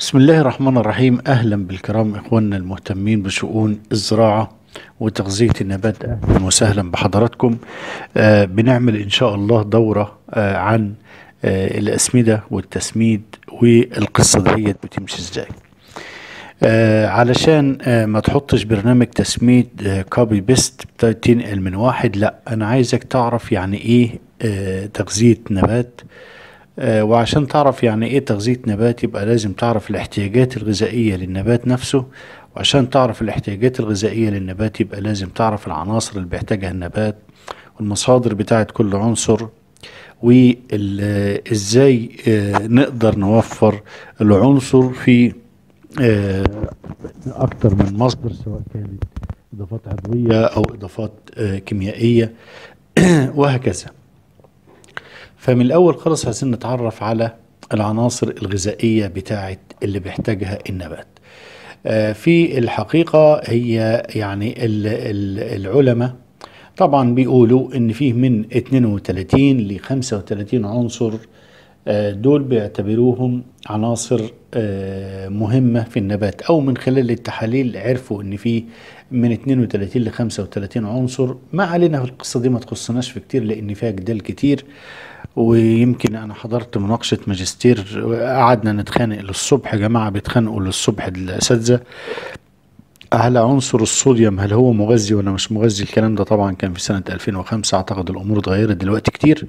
بسم الله الرحمن الرحيم أهلا بالكرام إخواننا المهتمين بشؤون الزراعة وتغذية النبات أهلا وسهلا بحضراتكم آه بنعمل إن شاء الله دورة آه عن آه الأسمدة والتسميد والقصة دهيت بتمشي إزاي آه علشان آه ما تحطش برنامج تسميد آه كوبي بيست تنقل من واحد لا أنا عايزك تعرف يعني إيه آه تغذية نبات آه، وعشان تعرف يعني ايه تغذية نبات يبقى لازم تعرف الاحتياجات الغذائية للنبات نفسه وعشان تعرف الاحتياجات الغذائية للنبات يبقى لازم تعرف العناصر اللي بيحتاجها النبات والمصادر بتاعت كل عنصر وازاي نقدر نوفر العنصر في آه، اكتر من مصدر سواء كانت اضافات عضوية او اضافات آه، كيميائية وهكذا فمن الاول خالص عايزين نتعرف على العناصر الغذائيه بتاعه اللي بيحتاجها النبات آه، في الحقيقه هي يعني ال- ال- العلماء طبعا بيقولوا ان فيه من 32 ل 35 عنصر آه، دول بيعتبروهم عناصر آه، مهمة في النبات أو من خلال التحاليل عرفوا إن في من 32 ل 35 عنصر ما علينا في القصة دي ما تخصناش في كتير لأن فيها جدال كتير ويمكن أنا حضرت مناقشة ماجستير قعدنا نتخانق للصبح يا جماعة بيتخانقوا للصبح الأساتذة على عنصر الصوديوم هل هو مغذي ولا مش مغذي الكلام ده طبعا كان في سنة 2005 أعتقد الأمور اتغيرت دلوقتي كتير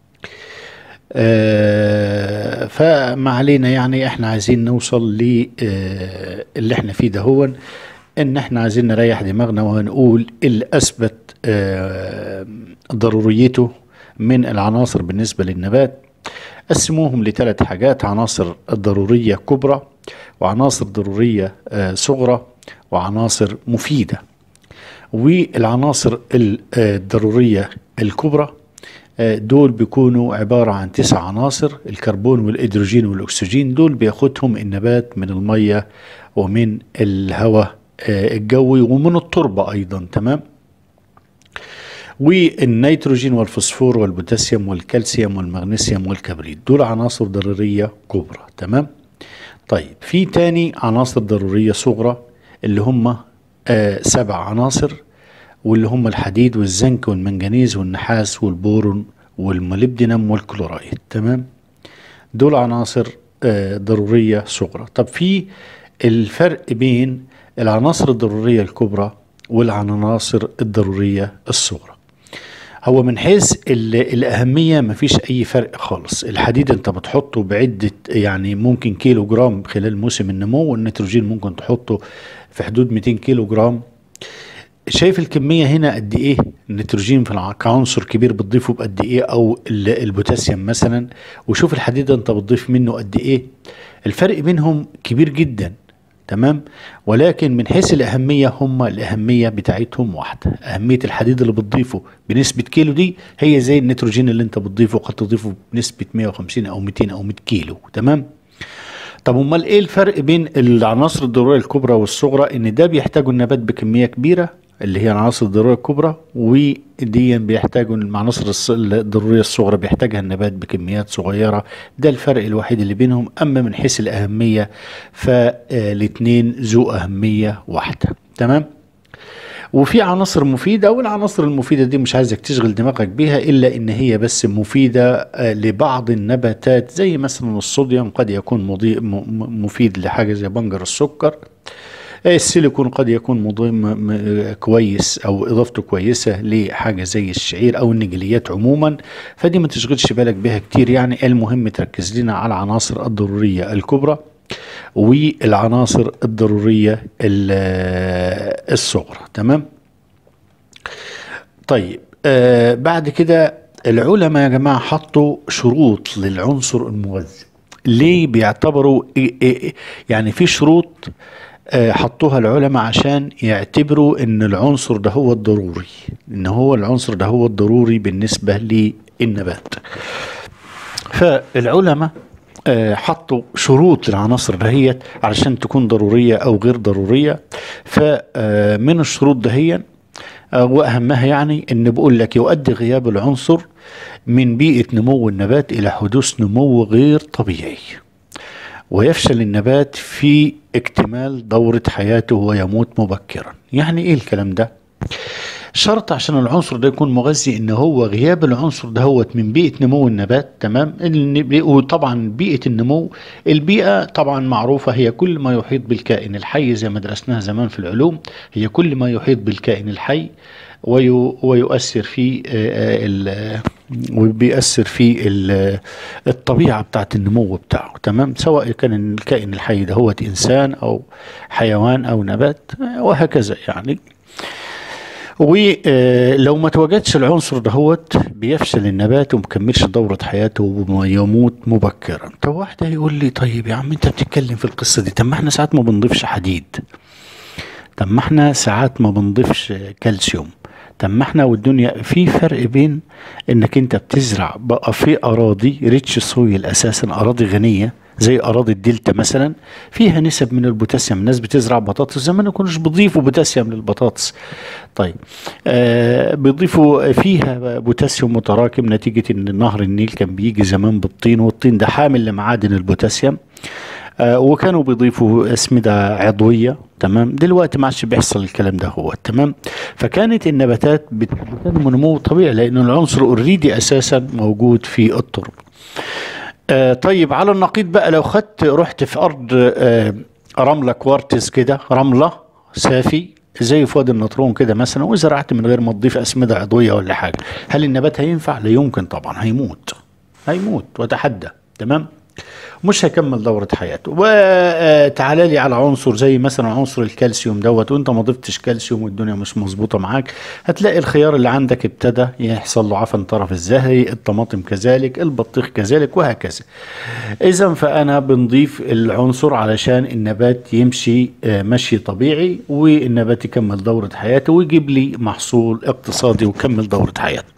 آه، فما علينا يعني احنا عايزين نوصل ل آه، اللي احنا فيه ده هو ان احنا عايزين نريح دماغنا وهنقول اللي اثبت آه، ضروريته من العناصر بالنسبة للنبات قسموهم لثلاث حاجات عناصر ضرورية كبرى وعناصر ضرورية آه، صغرى وعناصر مفيدة والعناصر ال- آه، الضرورية الكبرى آه، دول بيكونوا عبارة عن تسع عناصر الكربون والإدروجين والأكسجين دول بياخدهم النبات من المية ومن الهواء آه، الجوي ومن التربة أيضا تمام والنيتروجين والفوسفور والبوتاسيوم والكالسيوم والمغنيسيوم والكبريت دول عناصر ضرورية كبرى تمام طيب في تاني عناصر ضرورية صغرى اللي هم آه سبع عناصر واللي هم الحديد والزنك والمنجنيز والنحاس والبورون والموليبدينم والكلورايد تمام دول عناصر آه ضرورية صغرى طب في الفرق بين العناصر الضرورية الكبرى والعناصر الضرورية الصغرى هو من حيث ال- الأهمية مفيش أي فرق خالص الحديد أنت بتحطه بعدة يعني ممكن كيلو جرام خلال موسم النمو والنيتروجين ممكن تحطه في حدود 200 كيلو جرام شايف الكمية هنا قد ايه النيتروجين في الع- كعنصر كبير بتضيفه بقد ايه او ال- البوتاسيوم مثلا وشوف الحديد انت بتضيف منه قد ايه الفرق بينهم كبير جدا تمام ولكن من حيث الأهمية هم الأهمية بتاعتهم واحدة أهمية الحديد اللي بتضيفه بنسبة كيلو دي هي زي النيتروجين اللي انت بتضيفه قد تضيفه بنسبة 150 أو 200 أو 100 كيلو تمام طب امال ايه الفرق بين العناصر الضروريه الكبرى والصغرى ان ده بيحتاجوا النبات بكميه كبيره اللي هي العناصر الضروريه الكبرى ودي بيحتاجوا العناصر الص- الضروريه الصغرى بيحتاجها النبات بكميات صغيره ده الفرق الوحيد اللي بينهم اما من حيث الاهميه فالاثنين ذو اهميه واحده تمام وفي عناصر مفيدة والعناصر المفيدة دي مش عايزك تشغل دماغك بيها إلا إن هي بس مفيدة آه، لبعض النباتات زي مثلا الصوديوم قد يكون مضي... م... م- مفيد لحاجة زي بنجر السكر آه، السيليكون قد يكون مضي... م... م... كويس أو إضافته كويسة لحاجة زي الشعير أو النجيليات عموما فدي ما تشغلش بالك بيها كتير يعني المهم تركز لنا على العناصر الضرورية الكبرى والعناصر الضرورية ال- الصغرى تمام طيب آه بعد كده العلماء يا جماعة حطوا شروط للعنصر المغذي ليه بيعتبروا إيه إيه يعني في شروط آه حطوها العلماء عشان يعتبروا ان العنصر ده هو الضروري ان هو العنصر ده هو الضروري بالنسبة للنبات فالعلماء آه، حطوا شروط للعناصر دهيت علشان تكون ضرورية أو غير ضرورية فمن الشروط دهيا آه، وأهمها يعني إن بقول لك يؤدي غياب العنصر من بيئة نمو النبات إلى حدوث نمو غير طبيعي ويفشل النبات في اكتمال دورة حياته ويموت مبكرا يعني ايه الكلام ده شرط عشان العنصر ده يكون مغذي ان هو غياب العنصر ده هو من بيئه نمو النبات تمام الن- وطبعا بيئه النمو البيئه طبعا معروفه هي كل ما يحيط بالكائن الحي زي ما درسناها زمان في العلوم هي كل ما يحيط بالكائن الحي ويو ويؤثر في آه، آه، ال- وبيأثر في ال- الطبيعة بتاعت النمو بتاعه تمام سواء كان الكائن الحي ده هو إنسان أو حيوان أو نبات آه، وهكذا يعني ولو ما تواجدش العنصر دهوت بيفشل النبات ومكملش دورة حياته ويموت مبكرا طب واحد هيقول لي طيب يا عم انت بتتكلم في القصة دي طب ما احنا ساعات ما بنضيفش حديد طب ما احنا ساعات ما بنضيفش كالسيوم طب ما احنا والدنيا في فرق بين انك انت بتزرع بقى في اراضي ريتش سويل اساسا اراضي غنيه زي اراضي الدلتا مثلا فيها نسب من البوتاسيوم الناس بتزرع بطاطس زمان ما كانوش بيضيفوا بوتاسيوم للبطاطس طيب آه بيضيفوا فيها بوتاسيوم متراكم نتيجه ان نهر النيل كان بيجي زمان بالطين والطين ده حامل لمعادن البوتاسيوم آه وكانوا بيضيفوا اسمده عضويه تمام دلوقتي ما عادش بيحصل الكلام ده هو تمام فكانت النباتات بت- بتنمو نمو طبيعي لان العنصر اوريدي اساسا موجود في التربه آه طيب على النقيض بقى لو خدت رحت في ارض آه رمله كوارتز كده رمله صافي زي في وادي النطرون كده مثلا وزرعت من غير ما تضيف اسمده عضويه ولا حاجه هل النبات هينفع لا يمكن طبعا هيموت هيموت وتحدى تمام مش هيكمل دورة حياته وتعالى لي على عنصر زي مثلا عنصر الكالسيوم دوت وانت ما ضفتش كالسيوم والدنيا مش مظبوطة معاك هتلاقي الخيار اللي عندك ابتدى يحصل له عفن طرف الزهري الطماطم كذلك البطيخ كذلك وهكذا اذا فانا بنضيف العنصر علشان النبات يمشي آه، مشي طبيعي والنبات يكمل دورة حياته ويجيب لي محصول اقتصادي ويكمل دورة حياته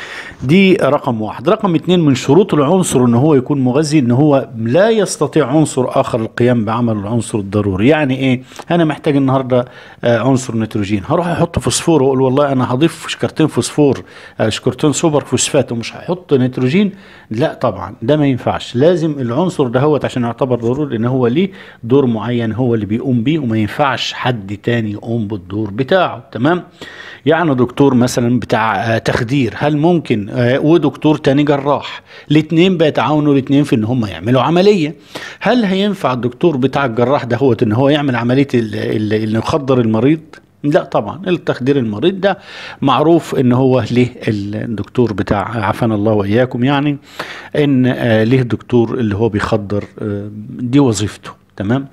دي رقم واحد رقم اتنين من شروط العنصر ان هو يكون مغذي ان هو لا يستطيع عنصر اخر القيام بعمل العنصر الضروري يعني ايه انا محتاج النهارده آه، عنصر نيتروجين هروح احط فوسفور واقول والله انا هضيف شكرتين فوسفور آه، شكرتين سوبر فوسفات ومش هحط نيتروجين لا طبعا ده ما ينفعش لازم العنصر ده هو عشان يعتبر ضروري ان هو ليه دور معين هو اللي بيقوم بيه وما ينفعش حد تاني يقوم بالدور بتاعه تمام يعني دكتور مثلا بتاع آه، تخدير هل ممكن آه، ودكتور تاني جراح الاثنين بيتعاونوا الاثنين في ان هم يعملوا عمليه هل هينفع الدكتور بتاع الجراح ده هو ان هو يعمل عمليه ال- ال- اللي يخدر المريض لا طبعا التخدير المريض ده معروف ان هو ليه الدكتور بتاع عافانا الله واياكم يعني ان آه، ليه دكتور اللي هو بيخدر آه، دي وظيفته تمام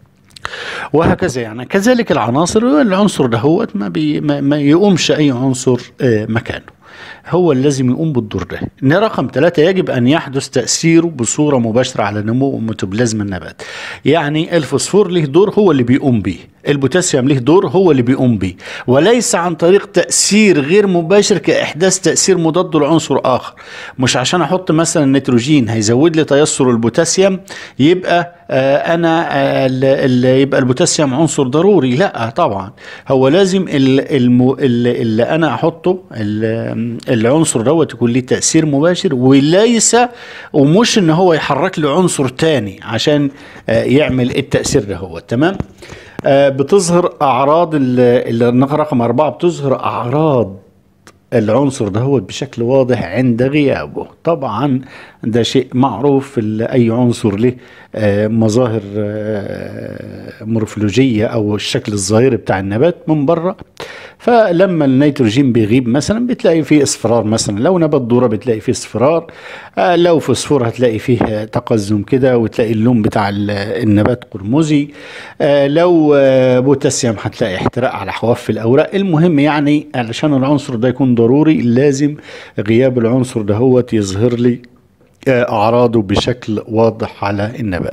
وهكذا يعني كذلك العناصر العنصر ده هو ما, بي ما, ما يقومش اي عنصر آه، مكانه هو اللي لازم يقوم بالدور ده ان رقم ثلاثة يجب ان يحدث تأثيره بصورة مباشرة على نمو وميتابوليزم النبات يعني الفوسفور له دور هو اللي بيقوم بيه البوتاسيوم له دور هو اللي بيقوم بيه وليس عن طريق تأثير غير مباشر كإحداث تأثير مضاد لعنصر آخر مش عشان أحط مثلا نيتروجين هيزود لي تيسر البوتاسيوم يبقى آه أنا آه ال- ال- يبقى البوتاسيوم عنصر ضروري لا طبعا هو لازم ال- الم- ال- اللي أنا أحطه ال- العنصر دوت يكون ليه تأثير مباشر وليس ومش إن هو يحرك لي عنصر تاني عشان آه يعمل التأثير ده هو تمام آه، بتظهر اعراض ال- ال- رقم اربعه بتظهر اعراض العنصر ده هو بشكل واضح عند غيابه طبعا ده شيء معروف ال- اي عنصر له آه، مظاهر آه، مورفولوجيه او الشكل الظاهري بتاع النبات من بره فلما النيتروجين بيغيب مثلا بتلاقي فيه اصفرار مثلا لو نبات ذره بتلاقي فيه اصفرار آه، لو فوسفور هتلاقي فيه تقزم كده وتلاقي اللون بتاع ال- النبات قرمزي آه، لو آه، بوتاسيوم هتلاقي احتراق على حواف الاوراق المهم يعني علشان العنصر ده يكون ضروري لازم غياب العنصر ده هو يظهر لي آه، اعراضه بشكل واضح على النبات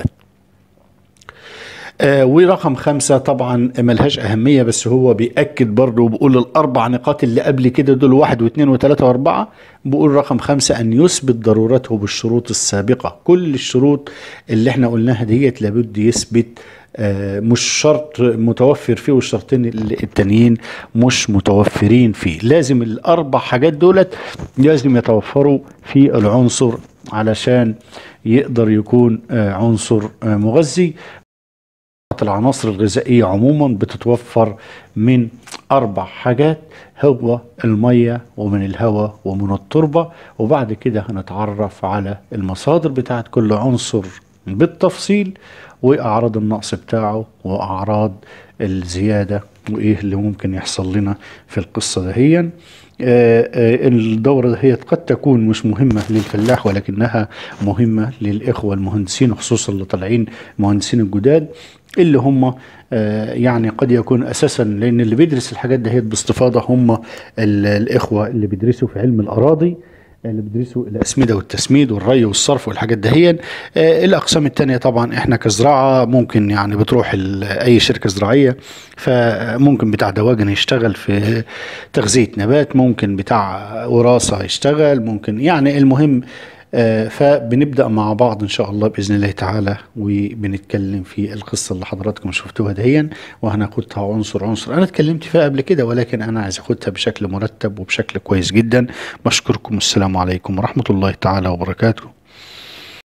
آه ورقم خمسة طبعا ملهاش أهمية بس هو بيأكد برضه وبيقول الأربع نقاط اللي قبل كده دول واحد واثنين وثلاثة وأربعة بيقول رقم خمسة أن يثبت ضرورته بالشروط السابقة كل الشروط اللي احنا قلناها ديت لابد يثبت آه مش شرط متوفر فيه والشرطين ال- التانيين مش متوفرين فيه لازم الأربع حاجات دولت لازم يتوفروا في العنصر علشان يقدر يكون آه، عنصر آه، مغذي العناصر الغذائية عموما بتتوفر من أربع حاجات هو المية ومن الهواء ومن التربة وبعد كده هنتعرف على المصادر بتاعت كل عنصر بالتفصيل وأعراض النقص بتاعه وأعراض الزيادة وإيه اللي ممكن يحصل لنا في القصة دهيا آه، آه، الدورة دهيت قد تكون مش مهمة للفلاح ولكنها مهمة للإخوة المهندسين خصوصا اللي طالعين مهندسين الجداد اللي هم آه، يعني قد يكون اساسا لان اللي بيدرس الحاجات دهيت باستفاضه هم ال- الاخوه اللي بيدرسوا في علم الاراضي اللي بيدرسوا الاسمده والتسميد والري والصرف والحاجات دهيا آه، الاقسام التانية طبعا احنا كزراعه ممكن يعني بتروح ال- اي شركه زراعيه فممكن بتاع دواجن يشتغل في تغذيه نبات ممكن بتاع وراثه يشتغل ممكن يعني المهم آه، فبنبدأ مع بعض إن شاء الله بإذن الله تعالى وبنتكلم في القصة اللي حضراتكم شفتوها دهيا وهناخدها عنصر عنصر أنا اتكلمت فيها قبل كده ولكن أنا عايز أخدها بشكل مرتب وبشكل كويس جدا بشكركم السلام عليكم ورحمة الله تعالى وبركاته